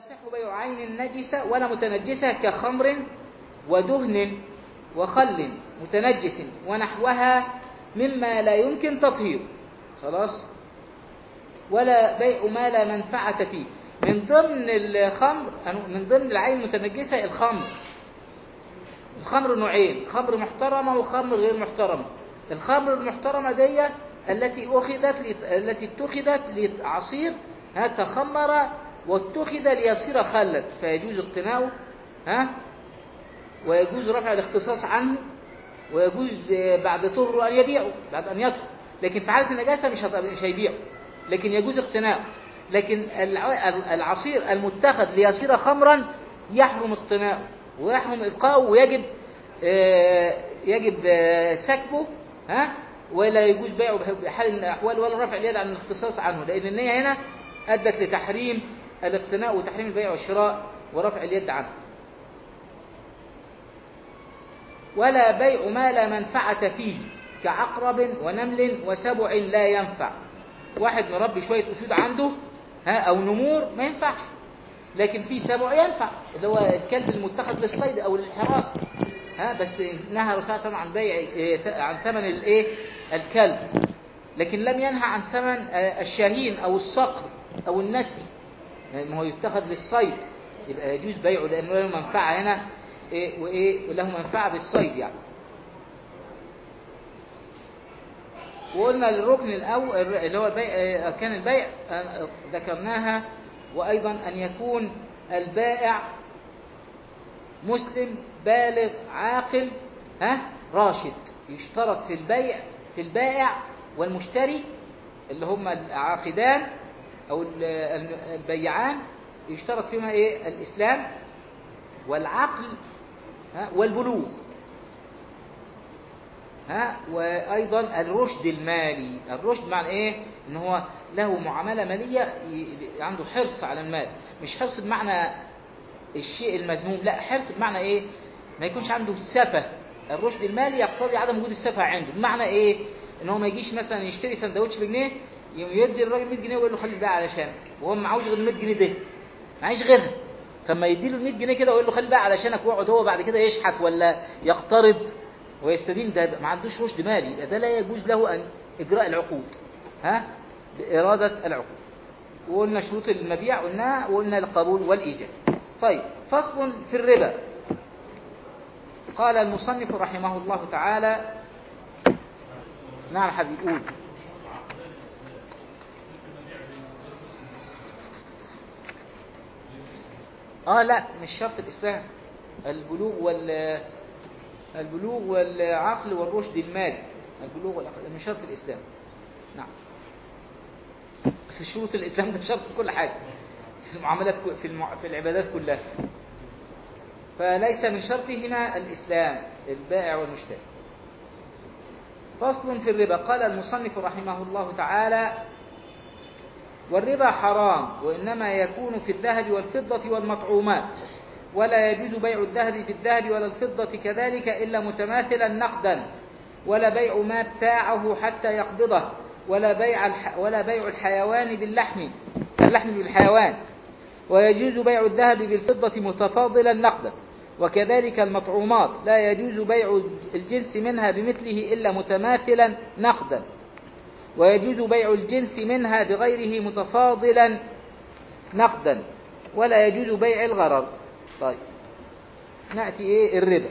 يصح بيع عين نجسة ولا متنجسة كخمر ودهن وخل متنجس ونحوها مما لا يمكن تطهيره خلاص ولا بيع ما لا منفعة فيه من ضمن الخمر من ضمن العين المتنجسة الخمر الخمر نوعين خمر محترمة وخمر غير محترمة الخمر المحترمة دي التي أخذت لت- التي اتخذت لعصير ها تخمر واتخذ ليصير خلا فيجوز اقتناؤه ها ويجوز رفع الاختصاص عنه ويجوز آه، بعد طهره أن يبيعه بعد أن يطهر لكن في حالة النجاسة مش هت- مش هيبيعه لكن يجوز اقتناؤه لكن الع- العصير المتخذ ليصير خمرا يحرم اقتناؤه ويحرم إبقاؤه ويجب آه، يجب آه، سكبه ها ولا يجوز بيعه بحال من الأحوال ولا رفع اليد عن الاختصاص عنه لأن النية هنا أدت لتحريم الاقتناء وتحريم البيع والشراء ورفع اليد عنه ولا بيع ما لا منفعة فيه كعقرب ونمل وسبع لا ينفع واحد مربي شوية أسود عنده ها أو نمور ما ينفعش لكن في سبع ينفع اللي هو الكلب المتخذ للصيد أو للحراسة ها بس نهى الرسول صلى الله عليه وسلم عن بيع إيه، عن ثمن الايه الكلب لكن لم ينهى عن ثمن آه، الشاهين أو الصقر أو النسر لأنه هو يتخذ للصيد يبقى يجوز بيعه لأنه له منفعة هنا إيه وإيه وله منفعة بالصيد يعني وقلنا الركن الأول اللي هو البيع آه، أركان البيع آه، ذكرناها وأيضا أن يكون البائع مسلم بالغ عاقل ها راشد يشترط في البيع في البائع والمشتري اللي هم العاقدان أو ال- ال- البيعان يشترط فيهما إيه الإسلام والعقل ها والبلوغ ها وايضا الرشد المالي الرشد معنى ايه ان هو له معامله ماليه ي- عنده حرص على المال مش حرص بمعنى الشيء المذموم لا حرص بمعنى ايه ما يكونش عنده سفه الرشد المالي يقتضي عدم وجود السفه عنده بمعنى ايه ان هو ما يجيش مثلا يشتري سندوتش بجنيه يقوم يدي الراجل 100 جنيه ويقول له خلي البيع علشانك وهو معهوش غير ال 100 جنيه ده معيش غيرها فما يديله ال 100 جنيه كده ويقول له خلي البيع علشانك ويقعد هو بعد كده يشحت ولا يقترض ويستدين ده ما عندوش رشد مالي يبقى ده لا يجوز له ان اجراء العقود ها باراده العقود وقلنا شروط المبيع قلناها وقلنا القبول والايجاب طيب فصل في الربا قال المصنف رحمه الله تعالى نعم حبيبي قول اه لا مش شرط الاسلام البلوغ وال البلوغ والعقل والرشد المالي البلوغ والعقل من شرط الاسلام نعم بس شروط الاسلام ده شرط في كل حاجه في المعاملات كل- في المع... في العبادات كلها فليس من شرطهما الاسلام البائع والمشتري فصل في الربا قال المصنف رحمه الله تعالى والربا حرام وإنما يكون في الذهب والفضة والمطعومات ولا يجوز بيع الذهب بالذهب ولا الفضة كذلك إلا متماثلا نقدا ولا بيع ما ابتاعه حتى يقبضه ولا بيع الح ولا بيع الحيوان باللحم اللحم بالحيوان ويجوز بيع الذهب بالفضة متفاضلا نقدا وكذلك المطعومات لا يجوز بيع الجنس منها بمثله إلا متماثلا نقدا ويجوز بيع الجنس منها بغيره متفاضلا نقدا ولا يجوز بيع الغرر طيب نأتي إيه الربا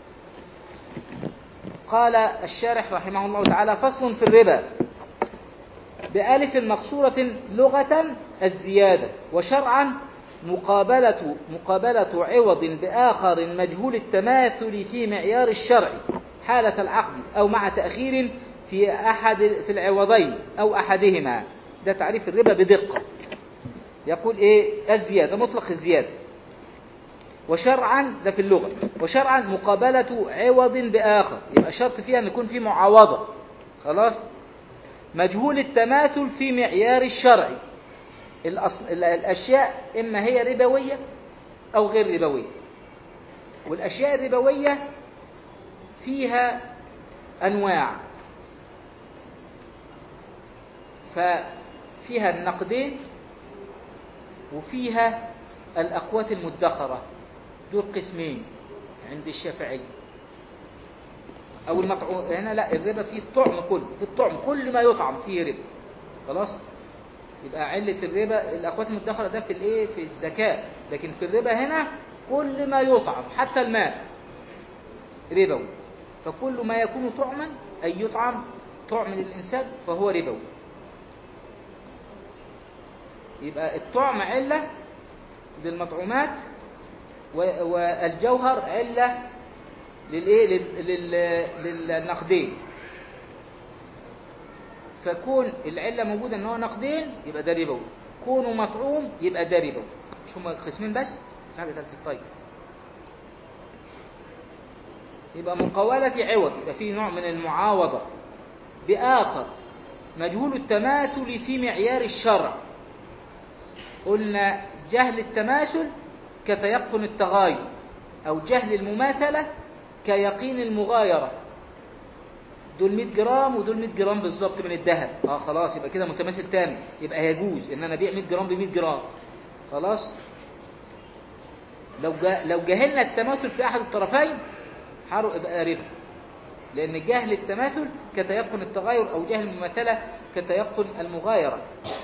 قال الشارح رحمه الله تعالى فصل في الربا بألف مقصورة لغة الزيادة وشرعا مقابلة مقابلة عوض بآخر مجهول التماثل في معيار الشرع حالة العقد أو مع تأخير في أحد في العوضين أو أحدهما ده تعريف الربا بدقة يقول إيه الزيادة مطلق الزيادة وشرعا ده في اللغة وشرعا مقابلة عوض بآخر يبقى شرط فيها أن يكون في معاوضة خلاص مجهول التماثل في معيار الشرع الأصل الأشياء إما هي ربوية أو غير ربوية والأشياء الربوية فيها أنواع ففيها النقدين وفيها الأقوات المدخرة دول قسمين عند الشافعي أو المطعوم هنا لا الربا فيه الطعم كله في الطعم كل ما يطعم فيه ربا خلاص يبقى علة الربا الأقوات المدخرة ده في الإيه في الزكاة لكن في الربا هنا كل ما يطعم حتى الماء ربوي فكل ما يكون طعما أي يطعم طعم للإنسان فهو ربوي يبقى الطعم علة للمطعومات و- والجوهر علة للإيه لل- لل- للنقدين فكون العلة موجودة ان هو نقدين يبقى ده ربوي كونه مطعوم يبقى ده ربوي مش هما قسمين بس في حاجة تالتة طيب يبقى مقاولة عوض يبقى فيه نوع من المعاوضة بآخر مجهول التماثل في معيار الشرع قلنا جهل التماثل كتيقن التغاير أو جهل المماثلة كيقين المغايرة دول 100 جرام ودول 100 جرام بالظبط من الذهب اه خلاص يبقى كده متماثل تام يبقى يجوز ان انا ابيع 100 جرام ب 100 جرام خلاص لو جا لو جهلنا التماثل في احد الطرفين حرق يبقى ربا لان جهل التماثل كتيقن التغاير او جهل المماثله كتيقن المغايره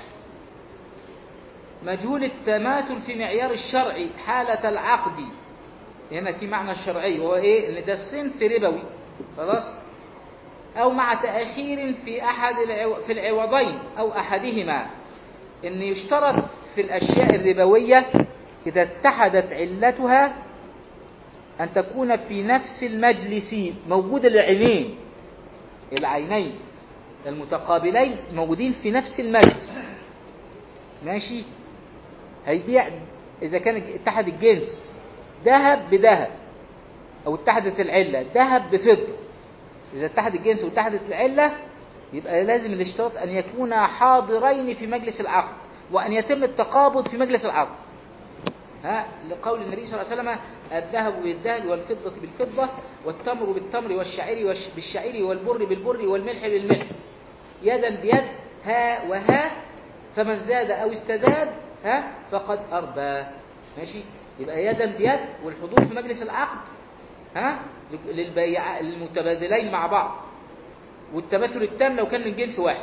مجهول التماثل في معيار الشرع حالة العقد هنا في معنى الشرعي وهو ايه ان ده الصنف ربوي خلاص او مع تأخير في احد العو... في العوضين او احدهما ان يشترط في الاشياء الربوية اذا اتحدت علتها ان تكون في نفس المجلس موجود العينين العينين المتقابلين موجودين في نفس المجلس ماشي هيبيع إذا كان اتحد الجنس ذهب بذهب أو اتحدت العلة ذهب بفضة إذا اتحد الجنس واتحدت العلة يبقى لازم الاشتراط أن يكونا حاضرين في مجلس العقد وأن يتم التقابض في مجلس العقد ها لقول النبي صلى الله عليه وسلم الذهب بالذهب والفضة بالفضة والتمر بالتمر والشعير والش... بالشعير والبر بالبر والملح بالملح يدا بيد ها وها فمن زاد أو استزاد ها فقد أربى ماشي يبقى يدا بيد والحضور في مجلس العقد ها للبيع المتبادلين مع بعض والتماثل التام لو كان من جنس واحد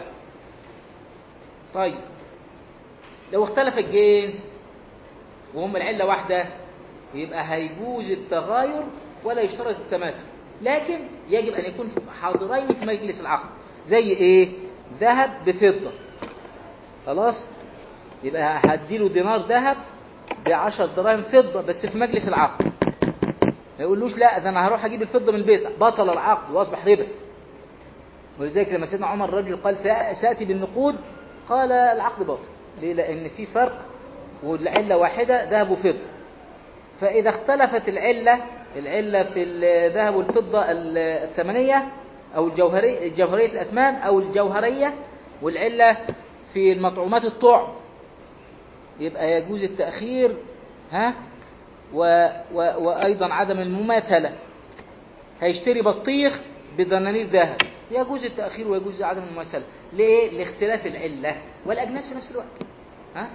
طيب لو اختلف الجنس وهم العلة واحدة يبقى هيجوز التغاير ولا يشترط التماثل لكن يجب أن يكون حاضرين في مجلس العقد زي إيه ذهب بفضة خلاص يبقى هديله دينار ذهب بعشر دراهم فضة بس في مجلس العقد ما يقولوش لا ده انا هروح اجيب الفضة من البيت بطل العقد واصبح ربا ولذلك لما سيدنا عمر الرجل قال ساتي بالنقود قال العقد باطل ليه لان في فرق والعلة واحدة ذهب وفضة فإذا اختلفت العلة العلة في الذهب والفضة الثمنية أو الجوهرية الجوهرية الأثمان أو الجوهرية والعلة في المطعومات الطعم يبقى يجوز التأخير ها و و وأيضا عدم المماثلة هيشتري بطيخ بدنانير ذهب يجوز التأخير ويجوز عدم المماثلة ليه؟ لاختلاف العلة والأجناس في نفس الوقت ها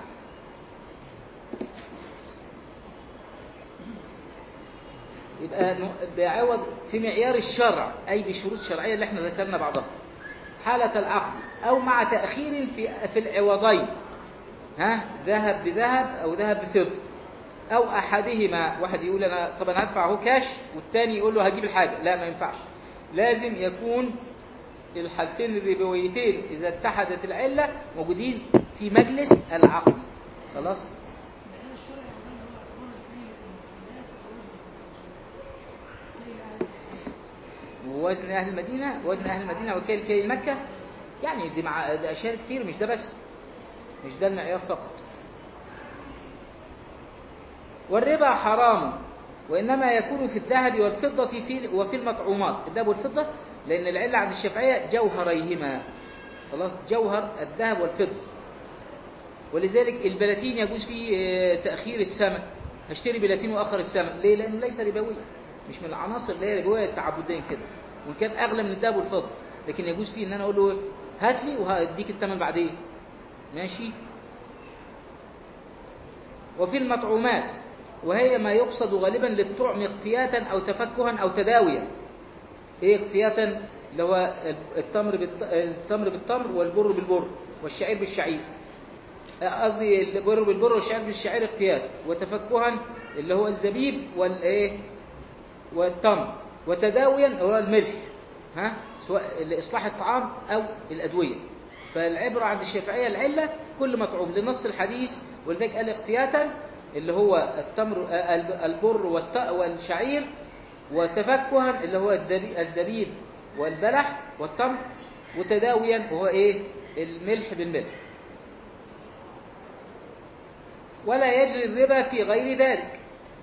يبقى بعوض في معيار الشرع أي بشروط شرعية اللي احنا ذكرنا بعضها حالة العقد أو مع تأخير في في العوضين ها ذهب بذهب أو ذهب بفضة أو أحدهما واحد يقول أنا طب أنا هدفع اهو كاش والتاني يقول له هجيب الحاجة لا ما ينفعش لازم يكون الحالتين الربويتين إذا اتحدت العلة موجودين في مجلس العقد خلاص ووزن أهل المدينة وزن أهل المدينة وكيل كيل مكة يعني دي مع ده أشياء كتير مش ده بس مش ده المعيار فقط والربا حرام وإنما يكون في الذهب والفضة في وفي المطعومات الذهب والفضة لأن العلة عند الشافعية جوهريهما خلاص جوهر الذهب والفضة ولذلك البلاتين يجوز فيه تأخير الثمن هشتري بلاتين وآخر الثمن ليه؟ لأنه ليس ربوي مش من العناصر اللي هي ربوية التعبدين كده وإن كان أغلى من الذهب والفضة لكن يجوز فيه إن أنا أقول له هات لي وهديك الثمن بعدين ماشي وفي المطعومات وهي ما يقصد غالبا للطعم اقتياتا أو تفكها أو تداويا إيه اقتياتا اللي هو التمر بالت- التمر بالتمر والبر بالبر والشعير بالشعير قصدي البر بالبر والشعير بالشعير اقتيات وتفكها اللي هو الزبيب والايه والتمر وتداويا هو الملح ها سواء لإصلاح الطعام أو الأدوية فالعبرة عند الشافعية العلة كل مطعوم لنص الحديث ولذلك قال اقتياتا اللي هو التمر آه، البر والت- والشعير وتفكها اللي هو الدبي- الزبيب والبلح والتمر وتداويا وهو ايه الملح بالملح ولا يجري الربا في غير ذلك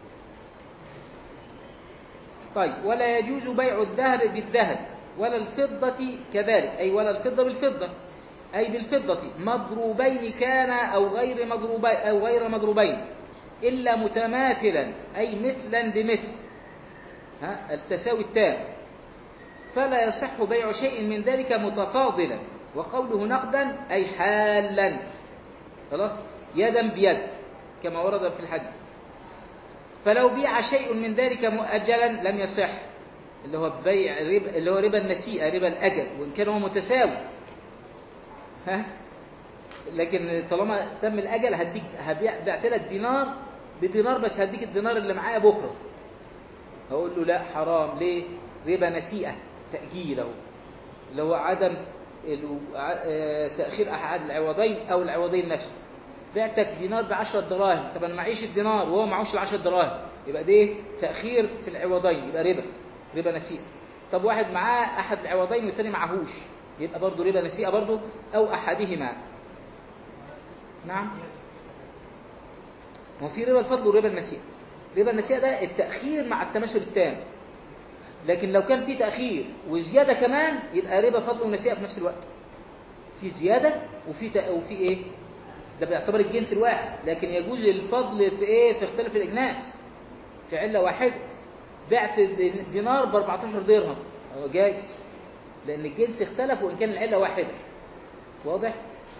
طيب ولا يجوز بيع الذهب بالذهب ولا الفضة كذلك أي ولا الفضة بالفضة أي بالفضة مضروبين كان أو غير مضروبين أو غير مضروبين إلا متماثلا أي مثلا بمثل ها التساوي التام فلا يصح بيع شيء من ذلك متفاضلا وقوله نقدا أي حالا خلاص يدا بيد كما ورد في الحديث فلو بيع شيء من ذلك مؤجلا لم يصح اللي هو بيع ربا اللي هو ربا النسيئة ربا الأجل وإن كان هو متساوي ها لكن طالما تم الأجل هديك هبيع بعت لك دينار بدينار بس هديك الدينار اللي معايا بكرة هقول له لا حرام ليه ربا نسيئة تأجيل اهو اللي هو عدم ال- آه، تأخير أحد العوضين أو العوضين نفسه بعتك دينار بعشرة دراهم طب أنا معيش الدينار وهو معوش العشرة دراهم يبقى ده تأخير في العوضين يبقى ربا ربا نسيئة طب واحد معاه أحد العوضين والتاني معهوش يبقى برضه ربا نسيئة برضه أو أحدهما نعم ما هو في ربا الفضل وربا النسيئة ربا النسيئة ده التأخير مع التماثل التام لكن لو كان في تأخير وزيادة كمان يبقى ربا فضل ونسيئة في نفس الوقت في زيادة وفي تأ... وفي ايه ده بيعتبر الجنس الواحد لكن يجوز الفضل في ايه في اختلاف الاجناس في علة واحدة بعت دينار ب 14 درهم هو جايز لان الجنس اختلف وان كان العلة واحدة واضح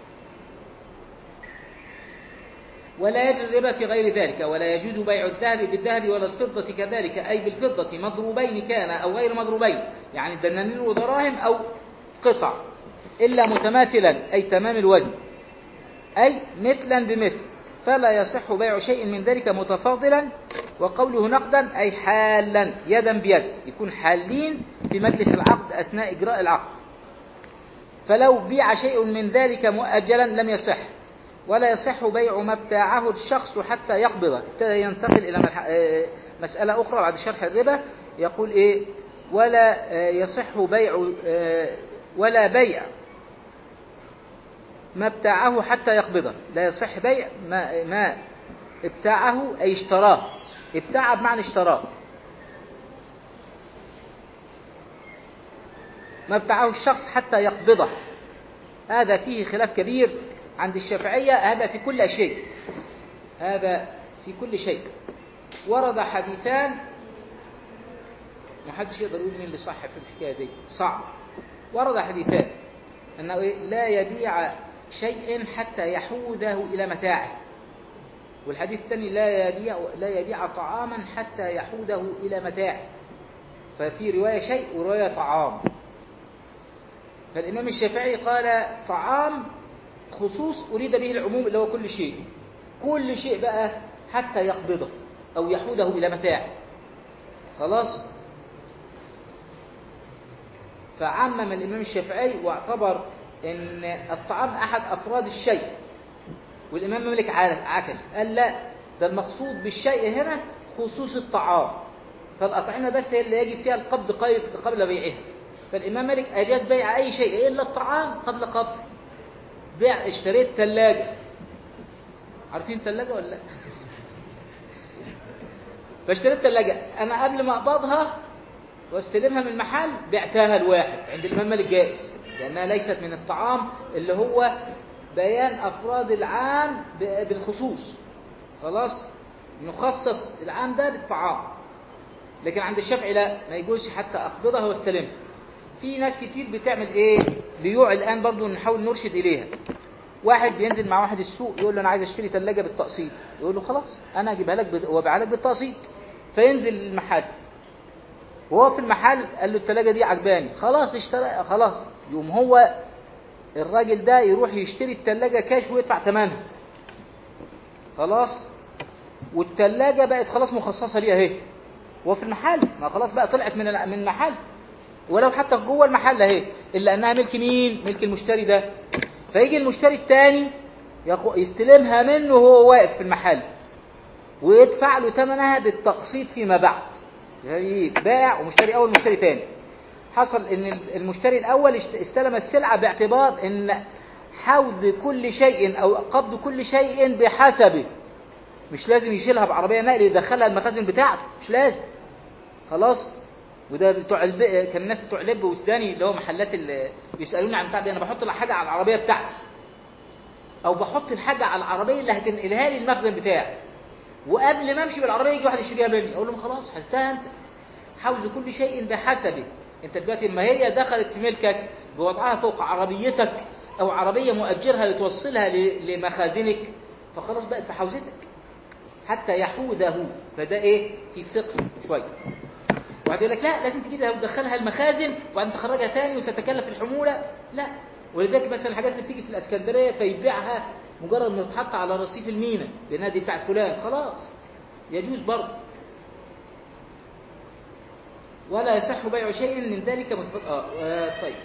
ولا يجري الربا في غير ذلك ولا يجوز بيع الذهب بالذهب ولا الفضة كذلك أي بالفضة مضروبين كان أو غير مضروبين يعني دنانير ودراهم أو قطع إلا متماثلا أي تمام الوزن أي مثلا بمثل فلا يصح بيع شيء من ذلك متفاضلا وقوله نقدا أي حالا يدا بيد يكون حالين في مجلس العقد أثناء إجراء العقد فلو بيع شيء من ذلك مؤجلا لم يصح ولا يصح بيع ما ابتاعه الشخص حتى يقبضه ابتدى ينتقل إلى ملح- آه، مسألة أخرى بعد شرح الربا يقول إيه ولا آه، يصح بيع آه، ولا بيع ما ابتاعه حتى يقبضه لا يصح بيع ما, ما ابتاعه أي اشتراه ابتاع بمعنى اشتراه ما ابتاعه الشخص حتى يقبضه هذا فيه خلاف كبير عند الشافعية هذا في كل شيء هذا في كل شيء ورد حديثان ما حدش يقدر يقول مين اللي صح في الحكاية دي صعب ورد حديثان أنه إيه؟ لا يبيع شيء حتى يحوده إلى متاعه والحديث الثاني لا يبيع لا يبيع طعاما حتى يحوده إلى متاعه ففي رواية شيء ورواية طعام فالإمام الشافعي قال طعام خصوص أريد به العموم اللي هو كل شيء كل شيء بقى حتى يقبضه أو يحوده إلى متاعه خلاص فعمم الإمام الشافعي واعتبر أن الطعام أحد أفراد الشيء والإمام مالك عكس قال لا ده المقصود بالشيء هنا خصوص الطعام فالأطعمة بس هي اللي يجب فيها القبض قبل بيعها فالإمام مالك أجاز بيع أي شيء إلا الطعام قبل قبض بيع اشتريت ثلاجة عارفين ثلاجة ولا لا فاشتريت ثلاجة أنا قبل ما أقبضها واستلمها من المحل بعتها لواحد عند الإمام مالك جائز لأنها ليست من الطعام اللي هو بيان أفراد العام بالخصوص خلاص نخصص العام ده بالطعام لكن عند الشافعي لا ما يجوزش حتى أقبضها واستلمها في ناس كتير بتعمل ايه بيوع الآن برضو نحاول نرشد إليها واحد بينزل مع واحد السوق يقول له انا عايز اشتري ثلاجه بالتقسيط يقول له خلاص انا اجيبها لك بد- وابيعها لك بالتقسيط فينزل المحل وهو في المحل قال له الثلاجه دي عجباني خلاص اشترى خلاص يقوم هو الراجل ده يروح يشتري الثلاجه كاش ويدفع ثمنها خلاص والثلاجه بقت خلاص مخصصه ليها اهي وفي المحل ما خلاص بقى طلعت من ال- من المحل ولو حتى جوه المحل اهي الا انها ملك مين ملك المشتري ده فيجي المشتري الثاني يستلمها منه وهو واقف في المحل ويدفع له ثمنها بالتقسيط فيما بعد يعني بائع ومشتري اول ومشتري ثاني حصل ان المشتري الاول اشت- استلم السلعه باعتبار ان حوض كل شيء او قبض كل شيء بحسبه مش لازم يشيلها بعربيه نقل يدخلها المخازن بتاعته مش لازم خلاص وده بتوع الب... كان الناس بتوع لب وسوداني اللي هو محلات اللي بيسالوني عن بتاع دي انا بحط الحاجه على العربيه بتاعتي او بحط الحاجه على العربيه اللي هتنقلها لي المخزن بتاعي وقبل ما امشي بالعربيه يجي واحد يشتريها مني اقول لهم خلاص حسبتها انت حوز كل شيء بحسبه انت دلوقتي ما هي دخلت في ملكك بوضعها فوق عربيتك او عربيه مؤجرها لتوصلها ل- لمخازنك فخلاص بقت في حوزتك حتى يحوده فده ايه في فقه شويه وبعد يقول لك لا لازم تجيبها وتدخلها المخازن وبعدين تخرجها ثاني وتتكلف الحموله لا ولذلك مثلا الحاجات اللي بتيجي في الاسكندريه فيبيعها مجرد ما تتحط على رصيف المينا لانها دي بتاعت فلان خلاص يجوز برضه ولا يصح بيع شيء من ذلك متفق آه. آه طيب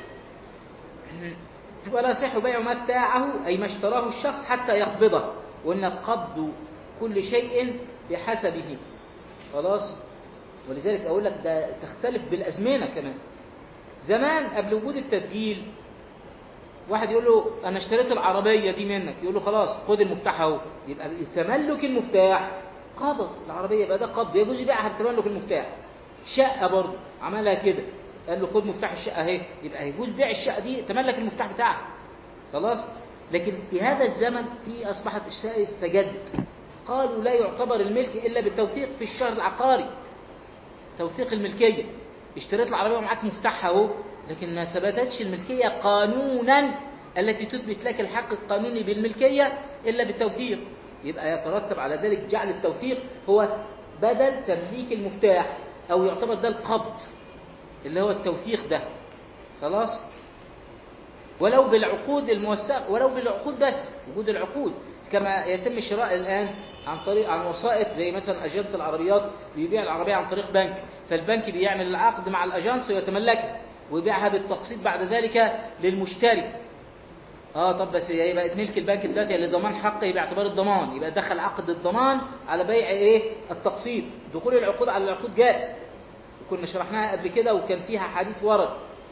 ولا يصح بيع ما ابتاعه أي ما اشتراه الشخص حتى يقبضه وأن قبض كل شيء بحسبه خلاص ولذلك أقول لك ده تختلف بالأزمنة كمان زمان قبل وجود التسجيل واحد يقول له أنا اشتريت العربية دي منك يقول له خلاص خد المفتاح أهو يبقى تملك المفتاح قبض العربية يبقى ده قبض يجوز يبيعها بتملك المفتاح شقة برضه عملها كده قال له خد مفتاح الشقة اهي يبقى يجوز بيع الشقة دي تملك المفتاح بتاعها خلاص لكن في هذا الزمن في أصبحت الشيء استجد قالوا لا يعتبر الملك إلا بالتوثيق في الشهر العقاري توثيق الملكية اشتريت العربية ومعاك مفتاحها اهو لكن ما ثبتتش الملكية قانونا التي تثبت لك الحق القانوني بالملكية إلا بالتوثيق يبقى يترتب على ذلك جعل التوثيق هو بدل تمليك المفتاح أو يعتبر ده القبض اللي هو التوثيق ده خلاص ولو بالعقود الموثقة ولو بالعقود بس وجود العقود كما يتم الشراء الآن عن طريق عن وسائط زي مثلا أجانس العربيات بيبيع العربية عن طريق بنك فالبنك بيعمل العقد مع الأجانس ويتملكها ويبيعها بالتقسيط بعد ذلك للمشتري اه طب بس هي بقت ملك البنك دلوقتي لضمان حقه باعتبار الضمان يبقى دخل عقد الضمان على بيع ايه التقسيط دخول العقود على العقود جائز وكنا شرحناها قبل كده وكان فيها حديث ورد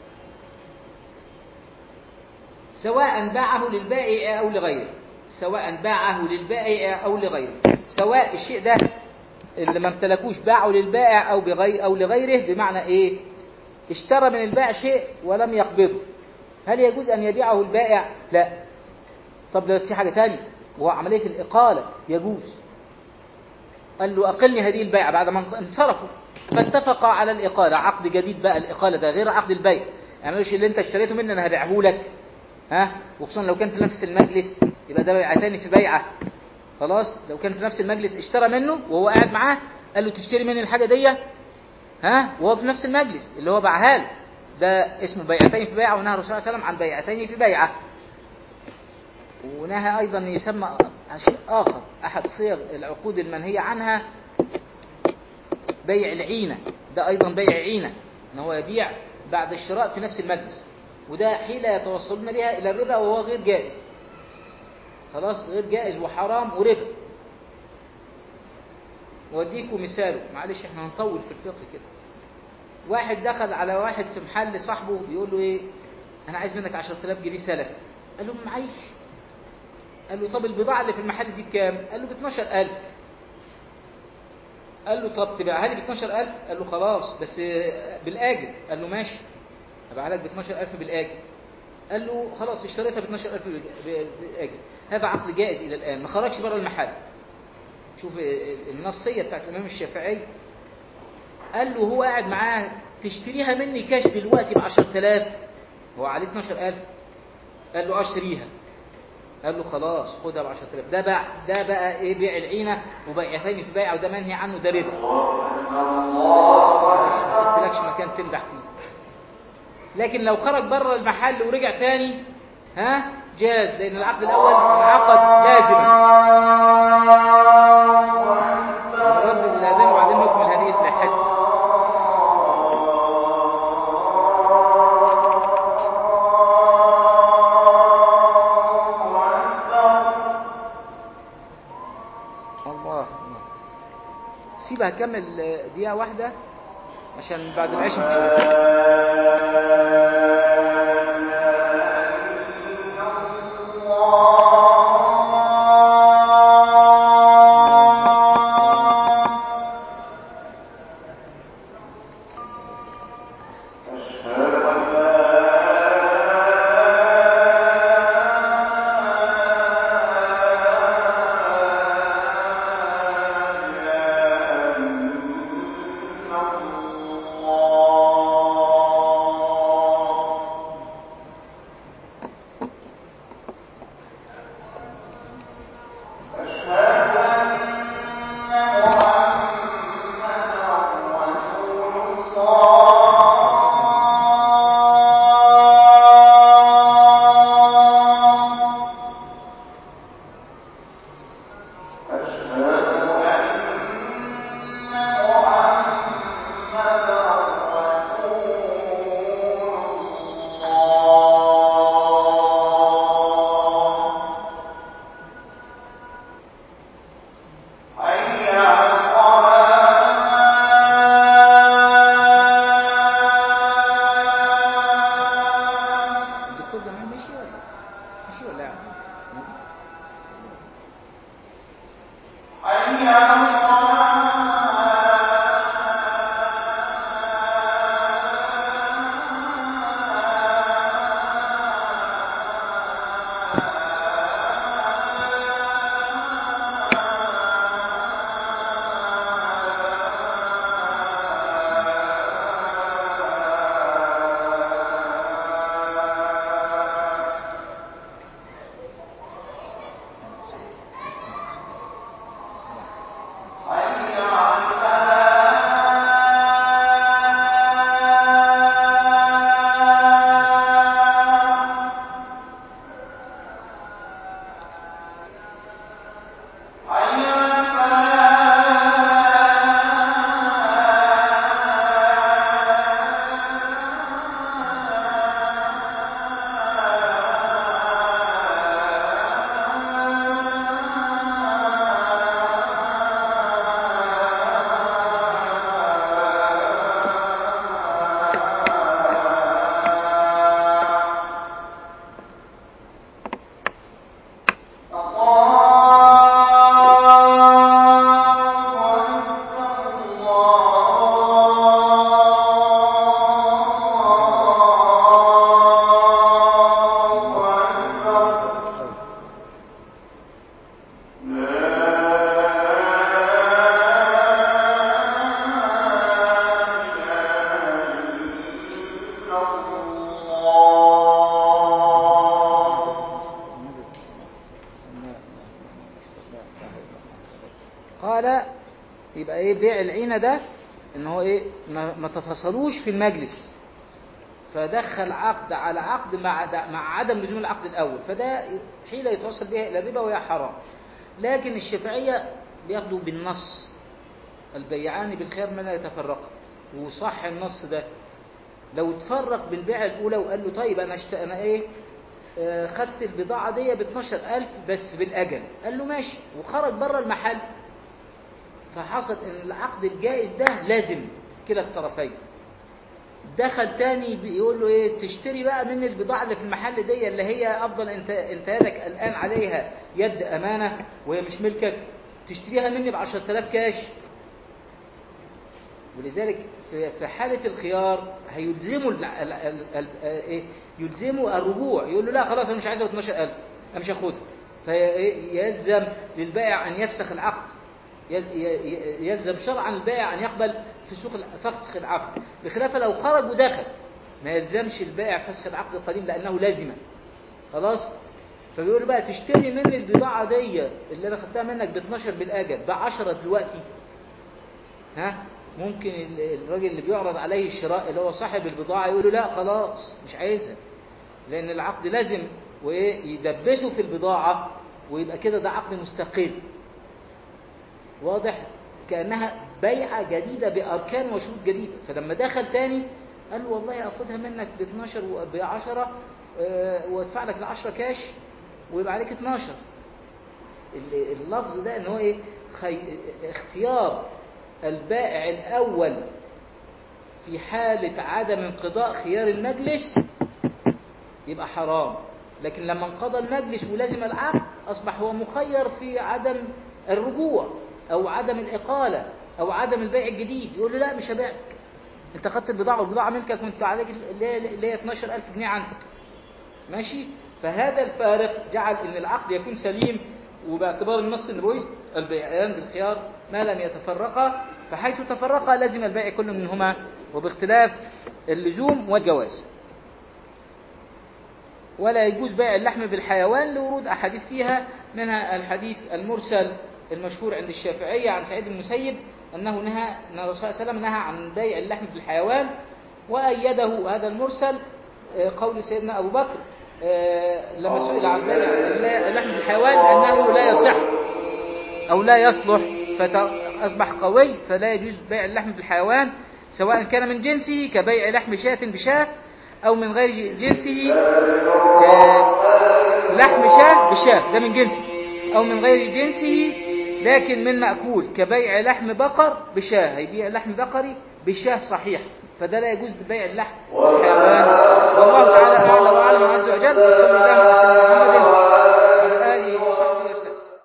سواء باعه للبائع او لغيره سواء باعه للبائع او لغيره سواء الشيء ده اللي ما امتلكوش باعه للبائع او بغير او لغيره بمعنى ايه اشترى من البائع شيء ولم يقبضه هل يجوز ان يبيعه البائع لا طب لو في حاجه ثانيه وهو عمليه الاقاله يجوز قال له اقلني هذه البيعه بعد ما انصرفوا فاتفقا على الاقاله عقد جديد بقى الاقاله ده غير عقد البيع يعني مش اللي انت اشتريته مني انا هبيعه لك ها وخصوصا لو كان في نفس المجلس يبقى ده بيعتين في بيعه خلاص لو كان في نفس المجلس اشترى منه وهو قاعد معاه قال له تشتري مني الحاجه دي ها وهو في نفس المجلس اللي هو باعها له ده اسمه بيعتين في بيعه ونهى الرسول صلى الله عليه وسلم عن بيعتين في بيعه ونهى ايضا يسمى شيء اخر احد صيغ العقود المنهيه عنها بيع العينه ده ايضا بيع عينه ان هو يبيع بعد الشراء في نفس المجلس وده حيله يتوصلون بها الى الربا وهو غير جائز خلاص غير جائز وحرام وربا واديكم مثاله معلش احنا هنطول في الفقه كده واحد دخل على واحد في محل صاحبه بيقول له ايه انا عايز منك 10000 جنيه سلف قال له معيش قال له طب البضاعه اللي في المحل دي بكام قال له ب 12000 قال له طب تبيعها لي ب 12000 قال له خلاص بس بالاجل قال له ماشي هبيعها لك ب 12000 بالاجل قال له خلاص اشتريتها ب 12000 بالاجل هذا عقد جائز الى الان ما خرجش بره المحل شوف النصيه بتاعت الامام الشافعي قال له هو قاعد معاه تشتريها مني كاش دلوقتي ب 10000 هو عليه 12000 قال له اشتريها قال له خلاص خدها ب 10000 ده بقى ده بقى ايه بيع العينه وبيعتين في بيع وده منهي عنه ده ربا معلش ما سبتلكش مكان تمدح فيه لكن لو خرج بره المحل ورجع تاني ها جاز لان العقد الاول انعقد لازما نردد الاذان وبعدين نكمل هذه الحته الله الله سيبها كمل دقيقة واحدة عشان بعد العشاء نشوف. الدكتور جمال مشي ولا مشي ولا قاعد؟ قال يبقى ايه بيع العينة ده ان هو ايه ما, ما تفصلوش في المجلس فدخل عقد على عقد مع مع عدم لزوم العقد الاول فده حيله يتوصل بها الى الربا وهي حرام لكن الشافعيه بياخدوا بالنص البيعان بالخير ما لا يتفرقا وصح النص ده لو تفرق بالبيعة الأولى وقال له طيب أنا اشت... أنا إيه آه خدت البضاعة دي ب 12000 بس بالأجل قال له ماشي وخرج بره المحل فحصل إن العقد الجائز ده لازم كلا الطرفين دخل تاني بيقول له ايه تشتري بقى من البضاعة اللي في المحل دي اللي هي افضل انت انت يدك الان عليها يد امانة وهي مش ملكك تشتريها مني ب 10000 كاش ولذلك في في حالة الخيار هيلزموا ال- ال- ال- ال- ايه يلزموا الرجوع يقول له لا خلاص انا مش عايزها ب 12000 انا مش هاخدها فيلزم للبائع ان يفسخ العقد يل- ي- يلزم شرعا البائع ان يقبل في سوق ال- فسخ العقد بخلاف لو خرج ودخل ما يلزمش البائع فسخ العقد القديم لانه لازمه خلاص فبيقول له بقى تشتري مني البضاعة دي اللي أنا خدتها منك ب 12 بالأجل ب 10 دلوقتي ها ممكن ال- الراجل اللي بيعرض عليه الشراء اللي هو صاحب البضاعة يقول له لا خلاص مش عايزها لأن العقد لازم وإيه يدبسه في البضاعة ويبقى كده ده عقد مستقل واضح كأنها بيعة جديدة بأركان وشروط جديدة فلما دخل تاني قال له والله أخدها منك ب 12 وب 10 وادفع لك ال 10 كاش ويبقى عليك 12 ال- اللفظ ده ان هو ايه خي... اختيار البائع الاول في حالة عدم انقضاء خيار المجلس يبقى حرام لكن لما انقضى المجلس ولزم العقد أصبح هو مخير في عدم الرجوع أو عدم الإقالة أو عدم البيع الجديد يقول له لا مش هبيعك أنت خدت البضاعة والبضاعة ملكك وأنت عليك اللي هي- اللي هي 12000 جنيه عندك ماشي فهذا الفارق جعل ان العقد يكون سليم وباعتبار النص النبوي البيعان بالخيار ما لم يتفرقا فحيث تفرقا لزم البيع كل منهما وباختلاف اللزوم والجواز ولا يجوز بيع اللحم بالحيوان لورود أحاديث فيها منها الحديث المرسل المشهور عند الشافعية عن سعيد بن المسيب أنه نهى أن الرسول صلى الله عليه وسلم نهى عن بيع اللحم بالحيوان وأيده هذا المرسل آه، قول سيدنا أبو بكر آه، لما سئل عن بيع اللحم بالحيوان أنه لا يصح أو لا يصلح فأصبح قوي فلا يجوز بيع اللحم بالحيوان سواء كان من جنسه كبيع لحم شاة بشاة أو من غير جنسه آه، لحم شاة بشاة ده من جنسه أو من غير جنسه لكن من مأكول كبيع لحم بقر بشاة هيبيع لحم بقري بشاة صحيح فده لا يجوز ببيع اللحم بالحيوان والله تعالى أعلى وأعلم عز وجل وصلى الله على سيدنا محمد